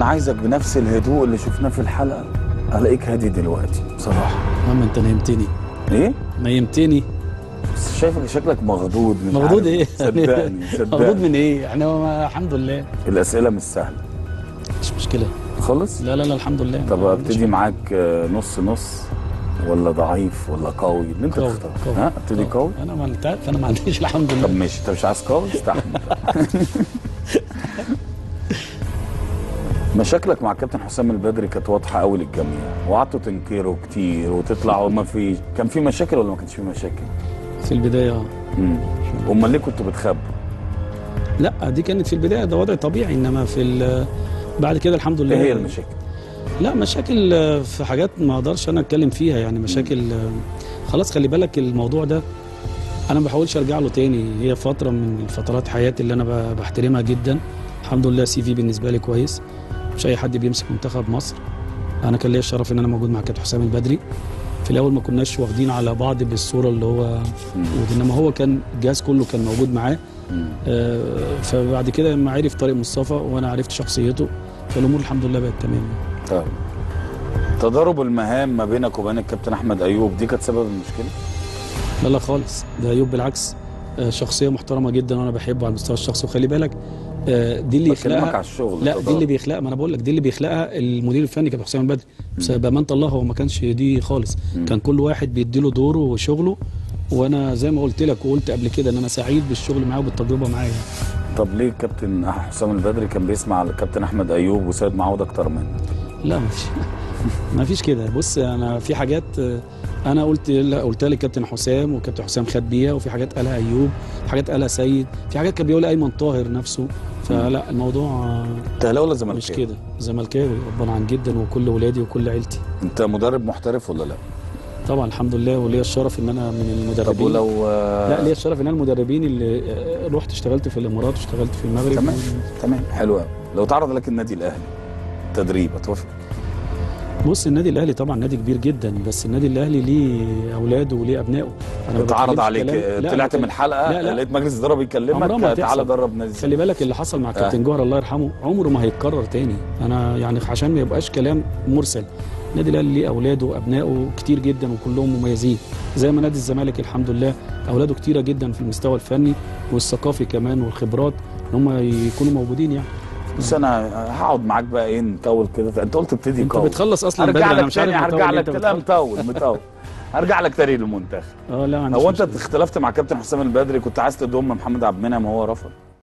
انا عايزك بنفس الهدوء اللي شفناه في الحلقه الاقيك هادي دلوقتي بصراحه عم انت نيمتني ايه نيمتني بس شايفك شكلك مخضوض مش مخضوض عارف. ايه؟ صدقني مخضوض صدقني من ايه؟ يعني هو ما- الحمد لله الاسئله مش سهله مش مشكله خالص لا لا لا الحمد لله طب ما عنديش ابتدي معاك آه، نص نص ولا ضعيف ولا قوي اللي انت قوي تختار قوي ها ابتدي قوي انا ما انت عارف انا ما عنديش الحمد طب لله ماشي انت مش عايز قوي استحمل مشاكلك مع كابتن حسام البدري كانت واضحه قوي للجميع وقعدتوا تنكروا كتير وتطلعوا ما في كان في مشاكل ولا ما كانش في مشاكل؟ في البدايه اه امم امال ليه كنتوا بتخبوا؟ لا دي كانت في البدايه ده وضع طبيعي انما في ال- بعد كده الحمد لله ايه هي المشاكل؟ لا مشاكل آه، في حاجات ما اقدرش انا اتكلم فيها يعني مشاكل آه، خلاص خلي بالك الموضوع ده انا ما بحاولش ارجع له تاني هي فتره من الفترات حياتي اللي انا ب- بحترمها جدا الحمد لله سي في بالنسبه لي كويس مش اي حد بيمسك منتخب مصر انا كان ليا الشرف ان انا موجود مع كابتن حسام البدري في الاول ما كناش واخدين على بعض بالصوره اللي هو مم. انما هو كان الجهاز كله كان موجود معاه مم. آه، فبعد كده لما عرف طارق مصطفى وانا عرفت شخصيته فالامور الحمد لله بقت تمام طيب تضارب المهام ما بينك وبين الكابتن احمد ايوب دي كانت سبب المشكله؟ لا لا خالص ده ايوب بالعكس آه، شخصيه محترمه جدا وانا بحبه على المستوى الشخصي وخلي بالك آه، دي اللي بكلمك على يخلقها الشغل لا دي التضارب. اللي بيخلقها ما انا بقول لك دي اللي بيخلقها المدير الفني كابتن حسام البدري بس بامانه الله هو ما كانش دي خالص مم. كان كل واحد بيديله دوره وشغله وانا زي ما قلت لك وقلت قبل كده ان انا سعيد بالشغل معاه وبالتجربه معاه يعني. طب ليه الكابتن حسام البدري كان بيسمع على الكابتن احمد ايوب وسيد معوض اكتر منك؟ لا ما فيش ما فيش كده بص انا في حاجات آه، انا قلت لا قلتها للكابتن حسام وكابتن حسام خد بيها وفي حاجات قالها ايوب في حاجات قالها سيد في حاجات كان بيقولها ايمن طاهر نفسه فلا الموضوع آه، انت اهلاوي ولا زملكاوي؟ مش كده زملكاوي ربنا عن جدا وكل ولادي وكل عيلتي انت مدرب محترف ولا لا؟ طبعا الحمد لله وليا الشرف ان انا من طب المدربين ولو لا ليا الشرف ان انا المدربين اللي آه، رحت اشتغلت في الامارات واشتغلت في المغرب تمام تمام حلو قوي لو تعرض لك النادي الاهلي تدريب هتوافق؟ بص النادي الاهلي طبعا نادي كبير جدا بس النادي الاهلي ليه اولاده وليه ابنائه انا ما اتعرض بتكلمش عليك كلام- لا، طلعت ما من الحلقه لا، لا. لقيت مجلس الاداره عمرها بيكلمك ما تعالى هتحصل. درب نادي خلي بالك اللي حصل مع كابتن آه. جوهر الله يرحمه عمره ما هيتكرر تاني انا يعني عشان ما يبقاش كلام مرسل النادي الاهلي ليه اولاده وابنائه كتير جدا وكلهم مميزين زي ما نادي الزمالك الحمد لله اولاده كتيره جدا في المستوى الفني والثقافي كمان والخبرات ان هم يكونوا موجودين يعني بس انا هقعد معاك بقى ايه نطول كده انت قلت ابتدي انت قوي بتخلص اصلا بدري هرجع انا لك مش عارف تاني مطول هرجع ليه لك انت لا بتخلص. مطول مطول هرجع لك تاني للمنتخب اه لا ما عنديش هو انت مشكلة. اختلفت مع كابتن حسام البدري كنت عايز تضم محمد عبد المنعم وهو رفض